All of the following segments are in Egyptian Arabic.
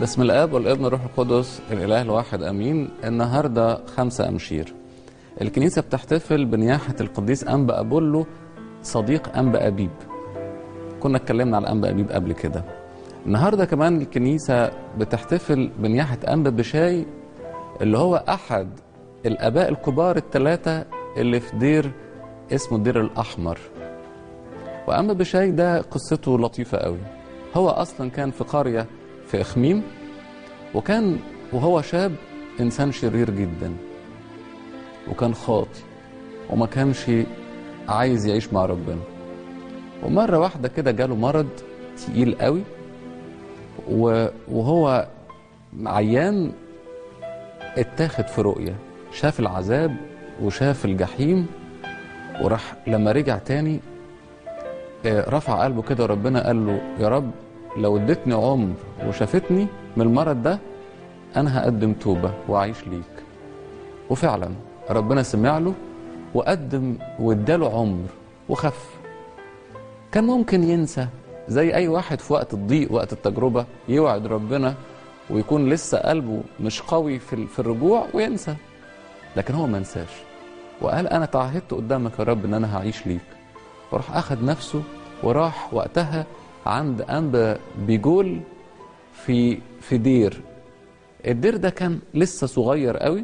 بسم الاب والابن والروح القدس الاله الواحد امين النهارده خمسة امشير الكنيسه بتحتفل بنياحه القديس انبا ابولو صديق انبا ابيب كنا اتكلمنا على انبا ابيب قبل كده النهارده كمان الكنيسه بتحتفل بنياحه انبا بشاي اللي هو احد الاباء الكبار الثلاثه اللي في دير اسمه الدير الاحمر وانبا بشاي ده قصته لطيفه قوي هو اصلا كان في قريه في اخميم وكان وهو شاب انسان شرير جدا وكان خاطي وما كانش عايز يعيش مع ربنا ومره واحده كده جاله مرض تقيل قوي و- وهو عيان اتاخد في رؤيه شاف العذاب وشاف الجحيم وراح لما رجع تاني آه، رفع قلبه كده وربنا قال له يا رب لو اديتني عمر وشافتني من المرض ده انا هقدم توبه واعيش ليك وفعلا ربنا سمع له وقدم واداله عمر وخف كان ممكن ينسى زي اي واحد في وقت الضيق وقت التجربه يوعد ربنا ويكون لسه قلبه مش قوي في ال- في الرجوع وينسى لكن هو ما نساش وقال انا تعهدت قدامك يا رب ان انا هعيش ليك وراح اخد نفسه وراح وقتها عند انبا بيجول في في دير الدير ده كان لسه صغير قوي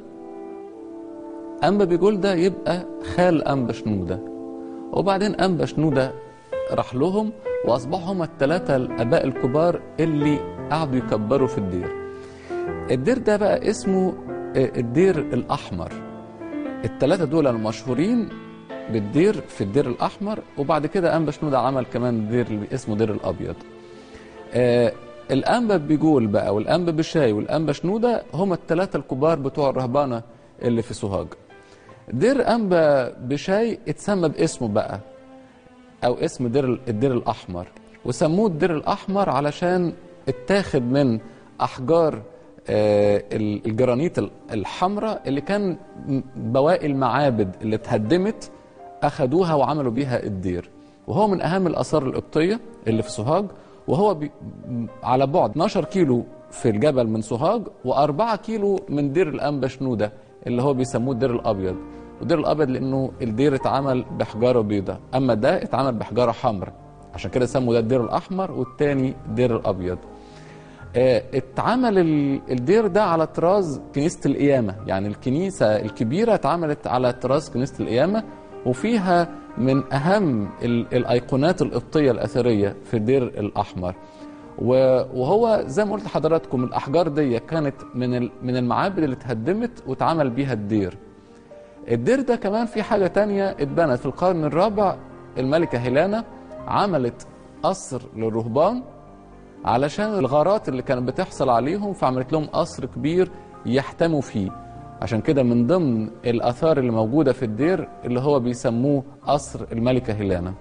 انبا بيجول ده يبقى خال انبا شنوده وبعدين انبا شنوده راح لهم واصبحوا هما الثلاثه الاباء الكبار اللي قعدوا يكبروا في الدير الدير ده بقى اسمه آه، الدير الاحمر الثلاثه دول المشهورين بالدير في الدير الاحمر وبعد كده انبا شنوده عمل كمان دير اللي اسمه دير الابيض آه الانبا بيجول بقى والانبا بشاي والانبا شنوده هم الثلاثه الكبار بتوع الرهبانه اللي في سوهاج دير انبا بشاي اتسمى باسمه بقى او اسم دير الدير الاحمر وسموه الدير الاحمر علشان اتاخد من احجار آه، الجرانيت الحمراء اللي كان بواقي المعابد اللي اتهدمت اخدوها وعملوا بيها الدير وهو من اهم الاثار القبطيه اللي في سوهاج وهو بي على بعد 12 كيلو في الجبل من سوهاج و4 كيلو من دير الانبا شنوده اللي هو بيسموه الدير الابيض والدير الابيض لانه الدير اتعمل بحجاره بيضاء اما ده اتعمل بحجاره حمراء عشان كده سموا ده الدير الاحمر والتاني الدير الابيض آه، اتعمل ال- الدير ده على طراز كنيسة القيامة يعني الكنيسة الكبيرة اتعملت على طراز كنيسة القيامة وفيها من أهم ال- الأيقونات القبطية الأثرية في الدير الأحمر و- وهو زي ما قلت لحضراتكم الأحجار دي كانت من ال- من المعابد اللي اتهدمت واتعمل بيها الدير الدير ده كمان في حاجة تانية اتبنت في القرن الرابع الملكة هيلانا عملت قصر للرهبان علشان الغارات اللي كانت بتحصل عليهم فعملت لهم قصر كبير يحتموا فيه عشان كده من ضمن الآثار اللي موجودة في الدير اللي هو بيسموه قصر الملكة هيلانا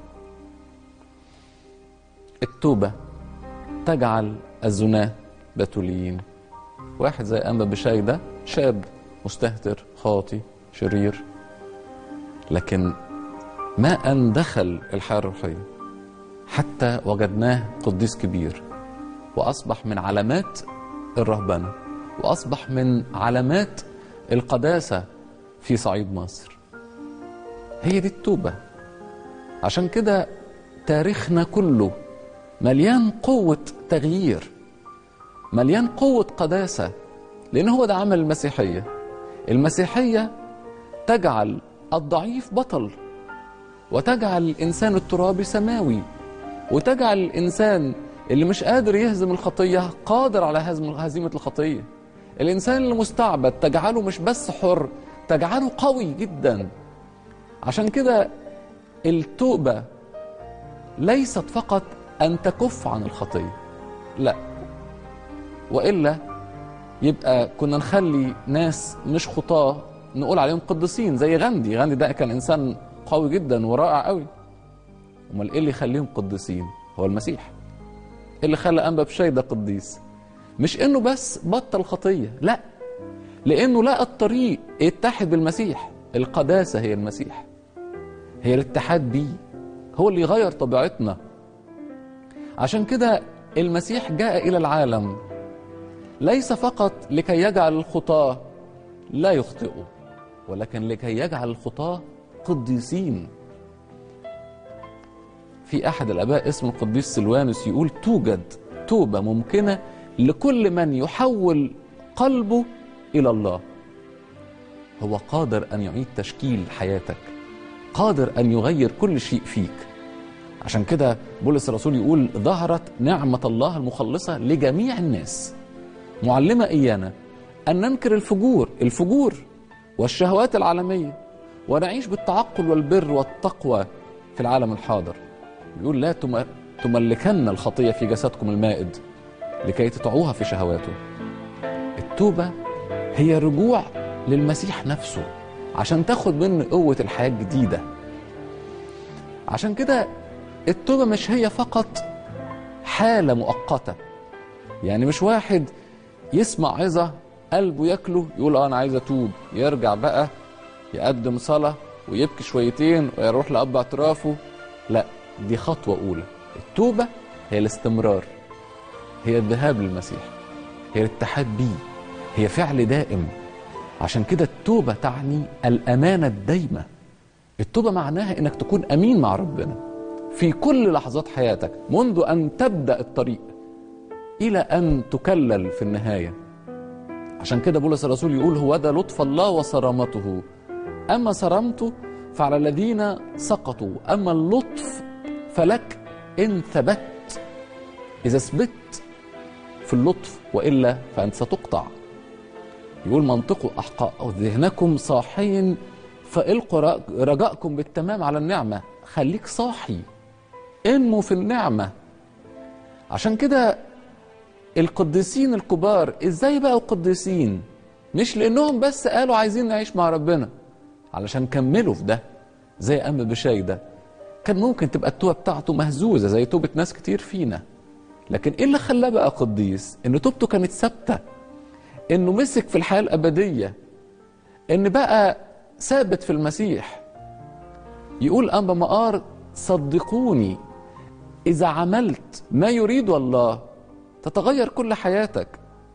التوبة تجعل الزناة بتوليين واحد زي أنبا بشاي ده شاب مستهتر خاطي شرير لكن ما أن دخل الحياة الروحية حتى وجدناه قديس كبير واصبح من علامات الرهبنه واصبح من علامات القداسه في صعيد مصر هي دي التوبه عشان كده تاريخنا كله مليان قوه تغيير مليان قوه قداسه لان هو ده عمل المسيحيه المسيحيه تجعل الضعيف بطل وتجعل الانسان الترابي سماوي وتجعل الانسان اللي مش قادر يهزم الخطيه قادر على هزم هزيمه الخطيه الانسان اللي مستعبد تجعله مش بس حر تجعله قوي جدا عشان كده التوبه ليست فقط ان تكف عن الخطيه لا والا يبقى كنا نخلي ناس مش خطاه نقول عليهم قديسين زي غاندي غاندي ده كان انسان قوي جدا ورائع قوي امال ايه اللي يخليهم قديسين هو المسيح إيه اللي خلى انبا بشاي ده قديس مش انه بس بطل خطيه لا لانه لقى الطريق يتحد بالمسيح القداسه هي المسيح هي الاتحاد بيه هو اللي يغير طبيعتنا عشان كده المسيح جاء الى العالم ليس فقط لكي يجعل الخطاة لا يخطئوا ولكن لكي يجعل الخطاة قديسين في أحد الآباء اسمه القديس سلوانوس يقول توجد توبة ممكنة لكل من يحول قلبه إلى الله هو قادر أن يعيد تشكيل حياتك قادر أن يغير كل شيء فيك عشان كده بولس الرسول يقول ظهرت نعمة الله المخلصة لجميع الناس معلمة إيانا أن ننكر الفجور الفجور والشهوات العالمية ونعيش بالتعقل والبر والتقوى في العالم الحاضر يقول لا تم- تملكن الخطية في جسدكم المائد لكي تطعوها في شهواته التوبة هي رجوع للمسيح نفسه عشان تاخد منه قوة الحياة الجديدة عشان كده التوبة مش هي فقط حالة مؤقتة يعني مش واحد يسمع عظة قلبه ياكله يقول اه انا عايز اتوب يرجع بقى يقدم صلاة ويبكي شويتين ويروح لأب اعترافه لا دي خطوة أولى التوبة هي الاستمرار هي الذهاب للمسيح هي الاتحاد بيه هي فعل دائم عشان كده التوبة تعني الأمانة الدايمة التوبة معناها إنك تكون أمين مع ربنا في كل لحظات حياتك منذ أن تبدأ الطريق إلى أن تكلل في النهاية عشان كده بولس الرسول يقول هو ده لطف الله وصرامته أما صرامته فعلى الذين سقطوا أما اللطف فلك إن ثبت إذا ثبت في اللطف وإلا فأنت ستقطع يقول منطقوا أحقاء ذهنكم صاحي فإلقوا رجاءكم بالتمام على النعمة خليك صاحي انمو في النعمة عشان كده القديسين الكبار ازاي بقوا قديسين مش لانهم بس قالوا عايزين نعيش مع ربنا علشان كملوا في ده زي ام بشاي ده كان ممكن تبقى التوبه بتاعته مهزوزه زي توبه ناس كتير فينا لكن ايه اللي خلاه بقى قديس ان توبته كانت ثابته انه مسك في الحياه الابديه ان بقى ثابت في المسيح يقول أنبا مقار صدقوني إذا عملت ما يريد الله تتغير كل حياتك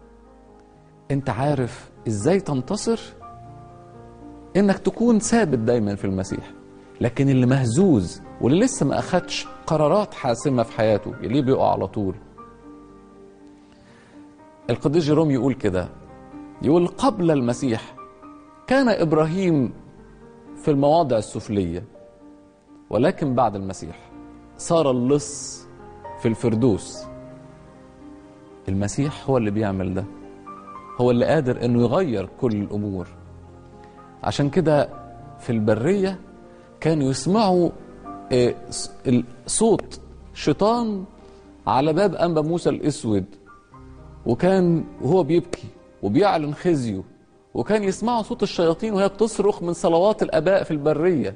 أنت عارف إزاي تنتصر إنك تكون ثابت دايما في المسيح لكن اللي مهزوز واللي لسه ما أخدش قرارات حاسمة في حياته اللي بيقع على طول القديس جيروم يقول كده يقول قبل المسيح كان إبراهيم في المواضع السفلية ولكن بعد المسيح صار اللص في الفردوس المسيح هو اللي بيعمل ده هو اللي قادر انه يغير كل الامور عشان كده في البرية كانوا يسمعوا آه، ص- ال- صوت شيطان على باب أنبا موسى الأسود وكان وهو بيبكي وبيعلن خزيه وكان يسمعوا صوت الشياطين وهي بتصرخ من صلوات الآباء في البرية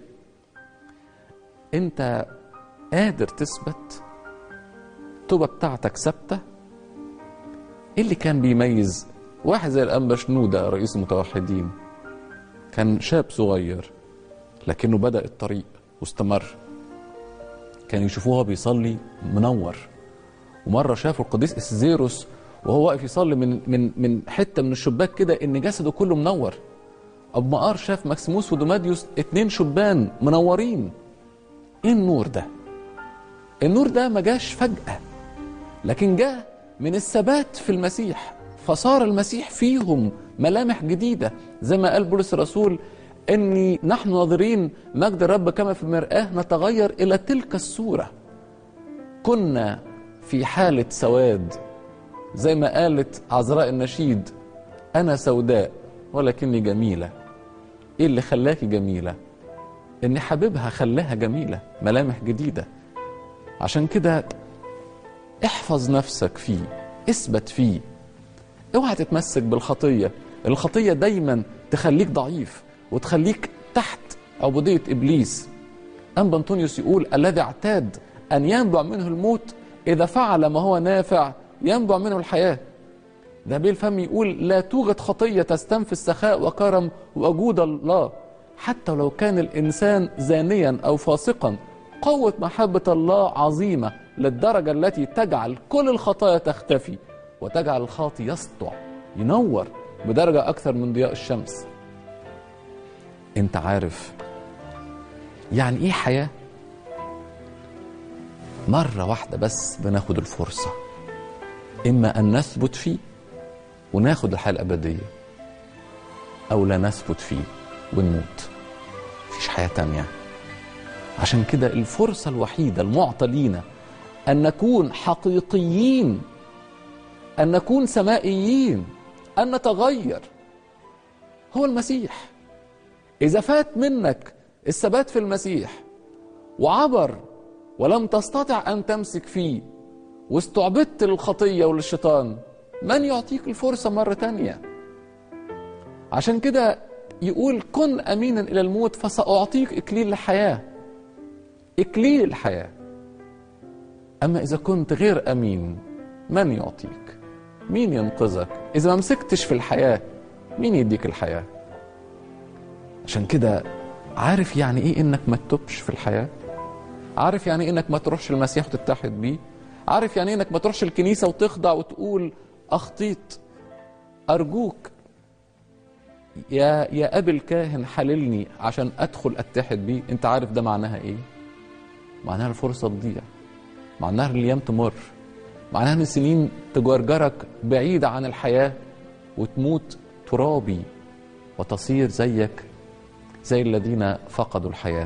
أنت قادر تثبت التوبة بتاعتك ثابتة إيه اللي كان بيميز واحد زي الأنبا شنودة رئيس المتوحدين كان شاب صغير لكنه بدأ الطريق واستمر كان يشوفوه وهو بيصلي منور ومرة شافوا القديس إسزيروس وهو واقف يصلي من من من حتة من الشباك كده إن جسده كله منور أبو مقار شاف مكسيموس ودوماديوس اتنين شبان منورين إيه النور ده؟ النور ده ما جاش فجأة لكن جاء من الثبات في المسيح فصار المسيح فيهم ملامح جديدة زي ما قال بولس الرسول اني نحن ناظرين مجد الرب كما في مرآة نتغير الى تلك الصورة كنا في حالة سواد زي ما قالت عذراء النشيد انا سوداء ولكني جميلة ايه اللي خلاكي جميلة ان حبيبها خلاها جميلة ملامح جديدة عشان كده احفظ نفسك فيه اثبت فيه اوعى تتمسك بالخطيه الخطيه دايما تخليك ضعيف وتخليك تحت عبوديه ابليس انبا انطونيوس يقول الذي اعتاد ان ينبع منه الموت اذا فعل ما هو نافع ينبع منه الحياه ده بالفم يقول لا توجد خطيه تستنفي السخاء وكرم وجود الله حتى لو كان الانسان زانيا او فاسقا قوه محبه الله عظيمه للدرجه التي تجعل كل الخطايا تختفي وتجعل الخاطي يسطع ينور بدرجة أكثر من ضياء الشمس أنت عارف يعني إيه حياة؟ مرة واحدة بس بناخد الفرصة إما أن نثبت فيه وناخد الحياة الأبدية أو لا نثبت فيه ونموت مفيش حياة تانية عشان كده الفرصة الوحيدة المعطى لينا أن نكون حقيقيين أن نكون سمائيين أن نتغير هو المسيح إذا فات منك الثبات في المسيح وعبر ولم تستطع أن تمسك فيه واستعبدت للخطية وللشيطان من يعطيك الفرصة مرة تانية عشان كده يقول كن أمينا إلى الموت فسأعطيك إكليل الحياة إكليل الحياة أما إذا كنت غير أمين من يعطيك مين ينقذك إذا ما مسكتش في الحياة مين يديك الحياة عشان كده عارف يعني إيه إنك ما تتوبش في الحياة عارف يعني إيه إنك ما تروحش المسيح وتتحد بيه عارف يعني إيه إنك ما تروحش الكنيسة وتخضع وتقول أخطيت أرجوك يا يا أبي الكاهن حللني عشان أدخل أتحد بيه أنت عارف ده معناها إيه معناها الفرصة تضيع معناها الأيام تمر معناها ان السنين تجرجرك بعيدة عن الحياة وتموت ترابي وتصير زيك زي الذين فقدوا الحياة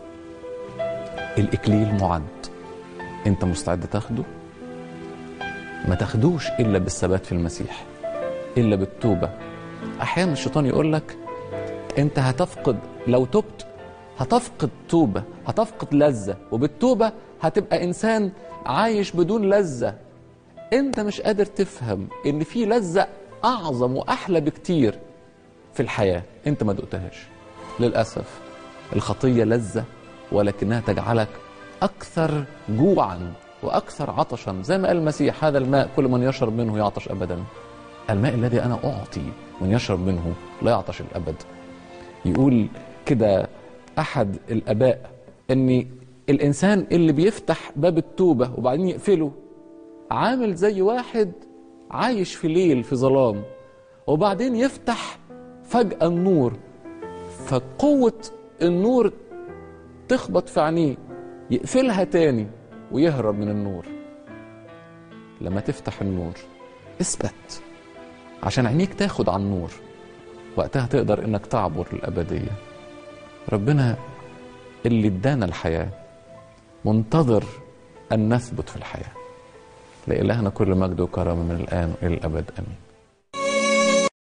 الإكليل معد أنت مستعد تاخده ما تاخدوش إلا بالثبات في المسيح إلا بالتوبة أحيانا الشيطان يقول لك أنت هتفقد لو تبت هتفقد توبة هتفقد لذة وبالتوبة هتبقى إنسان عايش بدون لذة انت مش قادر تفهم ان في لذة اعظم واحلى بكتير في الحياة انت ما دقتهاش للأسف الخطية لذة ولكنها تجعلك أكثر جوعا وأكثر عطشا زي ما قال المسيح هذا الماء كل من يشرب منه يعطش أبدا الماء الذي أنا أعطي من يشرب منه لا يعطش الأبد يقول كده أحد الآباء أن الإنسان اللي بيفتح باب التوبة وبعدين يقفله عامل زي واحد عايش في ليل في ظلام وبعدين يفتح فجأة النور فقوة النور تخبط في عينيه يقفلها تاني ويهرب من النور لما تفتح النور اثبت عشان عينيك تاخد على النور وقتها تقدر انك تعبر الابديه ربنا اللي ادانا الحياه منتظر ان نثبت في الحياه لإلهنا كل مجد وكرامه من الان والى الابد امين